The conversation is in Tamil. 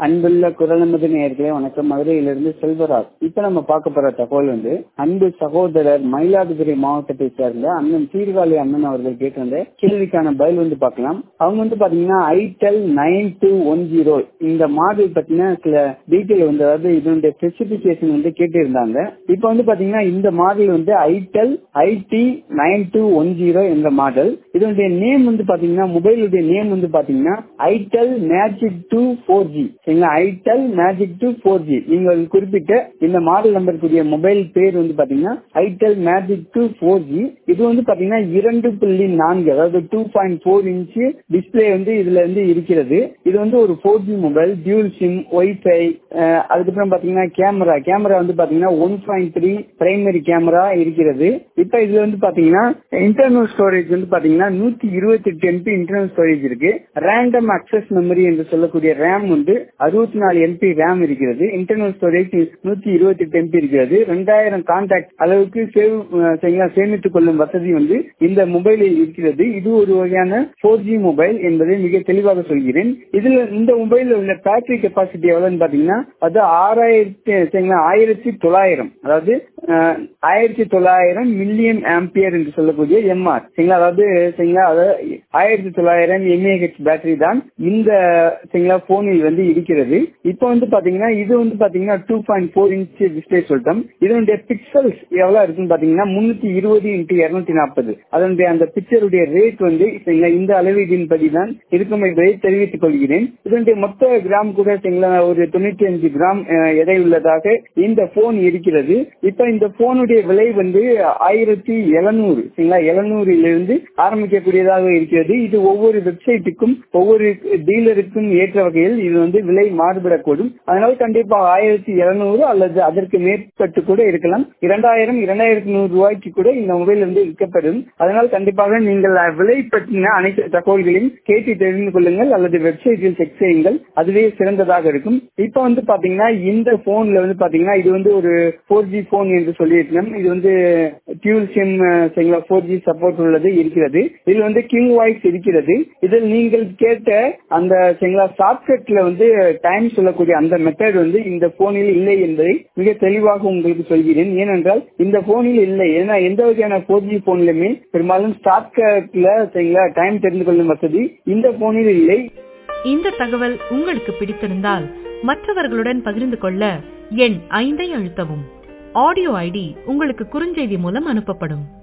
அன்புள்ள குரலமது நேயர்களே வணக்கம் மதுரையிலிருந்து செல்வராஜ் இப்ப நம்ம பார்க்க போற தகவல் வந்து அன்பு சகோதரர் மயிலாடுதுறை மாவட்டத்தை சேர்ந்த அண்ணன் சீர்காழி அண்ணன் அவர்கள் கேட்டிருந்த கேள்விக்கான பதில் வந்து பார்க்கலாம் அவங்க வந்து பாத்தீங்கன்னா Itel nine two one zero இந்த மாடல் பத்தின சில டீட்டெயில் வந்து அதாவது இதனுடைய ஸ்பெசிபிகேஷன் வந்து கேட்டிருந்தாங்க இப்ப வந்து பாத்தீங்கன்னா இந்த மாடல் வந்து Itel IT nine two one zero என்ற மாடல் இதனுடைய நேம் வந்து பாத்தீங்கன்னா மொபைலுடைய நேம் வந்து பாத்தீங்கன்னா Itel magic two four G சரிங்களா Itel magic two four G நீங்கள் குறிப்பிட்ட இந்த மாடல் நம்பருக்குரிய மொபைல் பேர் வந்து பாத்தீங்கன்னா Itel magic two four G இது வந்து பாத்தீங்கன்னா இரண்டு புள்ளி நான்கு அதாவது two point four inch display வந்து இதுல இருந்து இருக்கிறது இது வந்து ஒரு four G mobile dual SIM wifi அதுக்கப்புறம் பாத்தீங்கன்னா கேமரா கேமரா வந்து பாத்தீங்கன்னா one point three primary camera இருக்கிறது இப்ப இதுல வந்து பாத்தீங்கன்னா இன்டர்னல் ஸ்டோரேஜ் வந்து பாத்தீங்கன்னா நூத்தி இருபத்தி எட்டு எம்பி இன்டர்னல் ஸ்டோரேஜ் இருக்கு ரேண்டம் அக்சஸ் மெமரி என்று சொல்லக்கூடிய ரேம் வந்து அறுபத்தி நாலு எம்பி ரேம் இருக்கிறது இன்டர்னல் ஸ்டோரேஜ் நூத்தி இருபத்தி எட்டு எம்பி இருக்கிறது ரெண்டாயிரம் கான்டாக்ட் அளவுக்கு சேவ் சேமித்துக் கொள்ளும் வசதி வந்து இந்த மொபைலில் இருக்கிறது இது ஒரு வகையான போர் ஜி மொபைல் என்பதை மிக தெளிவாக சொல்கிறேன் இதுல இந்த மொபைலில் உள்ள பேட்டரி கெப்பாசிட்டி எவ்வளவுன்னு பாத்தீங்கன்னா அது ஆறாயிரத்தி ஆயிரத்தி தொள்ளாயிரம் அதாவது ஆயிரத்தி தொள்ளாயிரம் மில்லியன் ஆம்பியர் என்று சொல்லக்கூடிய எம்ஆர் சரிங்களா அதாவது சரிங்களா அதாவது ஆயிரத்தி தொள்ளாயிரம் எம்ஏஹெச் பேட்டரி தான் இந்த சரிங்களா போனில் வந்து இருக்கிறது இப்போ வந்து பாத்தீங்கன்னா இது வந்து பாத்தீங்கன்னா two point four inch display சொல்லிட்டோம் இதனுடைய பிக்சல்ஸ் எவ்வளவு இருக்குன்னு பாத்தீங்கன்னா முன்னூத்தி இருபது இன்ட்டு இருநூத்தி நாற்பது அதனுடைய அந்த பிக்சருடைய ரேட் வந்து சரிங்களா இந்த அளவீடின் படிதான் இருக்கும் என்பதை தெரிவித்துக் கொள்கிறேன் இதனுடைய மொத்த கிராம் கூட சரிங்களா ஒரு தொண்ணூத்தி அஞ்சு கிராம் எடை உள்ளதாக இந்த போன் இருக்கிறது இப்ப இந்த போனுடைய விலை வந்து ஆயிரத்தி எழுநூறு சரிங்களா எழுநூறிலிருந்து ஆரம்பிக்கக்கூடியதாக இருக்கிறது இது ஒவ்வொரு வெப்சைட்டுக்கும் ஒவ்வொரு டீலருக்கும் ஏற்ற வகையில் இது வந்து விலை மாறுபடக்கூடும் அதனால் கண்டிப்பா ஆயிரத்தி எழுநூறு அல்லது அதற்கு மேற்பட்டு கூட இருக்கலாம் இரண்டாயிரம் இரண்டாயிரத்தி நூறு ரூபாய்க்கு கூட இந்த மொபைல் வந்து விற்கப்படும் அதனால் கண்டிப்பாக நீங்கள் விலை பற்றின அனைத்து தகவல்களையும் கேட்டு தெரிந்து கொள்ளுங்கள் அல்லது வெப்சைட்டில் செக் செய்யுங்கள் அதுவே சிறந்ததாக இருக்கும் இப்ப வந்து பாத்தீங்கன்னா இந்த போன்ல வந்து பாத்தீங்கன்னா இது வந்து ஒரு போர் ஜி போன் என்று சொல்லியிருக்கோம் இது வந்து dual SIM four G support உள்ளது இருக்கிறது இதில் வந்து கிங் வாய்ஸ் இருக்கிறது இதில் நீங்கள் கேட்ட அந்த ஷார்ட்கட்ல வந்து டைம் சொல்லக்கூடிய அந்த மெத்தட் வந்து இந்த போனில் இல்லை என்பதை மிக தெளிவாக உங்களுக்கு சொல்கிறேன் ஏனென்றால் இந்த போனில் இல்லை ஏன்னா எந்த வகையான போர் ஜி போன்லுமே பெரும்பாலும் ஷார்ட்கட்ல சரிங்களா டைம் தெரிந்து கொள்ளும் வசதி இந்த போனில் இல்லை இந்த தகவல் உங்களுக்கு பிடித்திருந்தால் மற்றவர்களுடன் பகிர்ந்து கொள்ள எண் ஐந்தை அழுத்தவும் ஆடியோ ஐடி உங்களுக்கு குறுஞ்செய்தி மூலம் அனுப்பப்படும்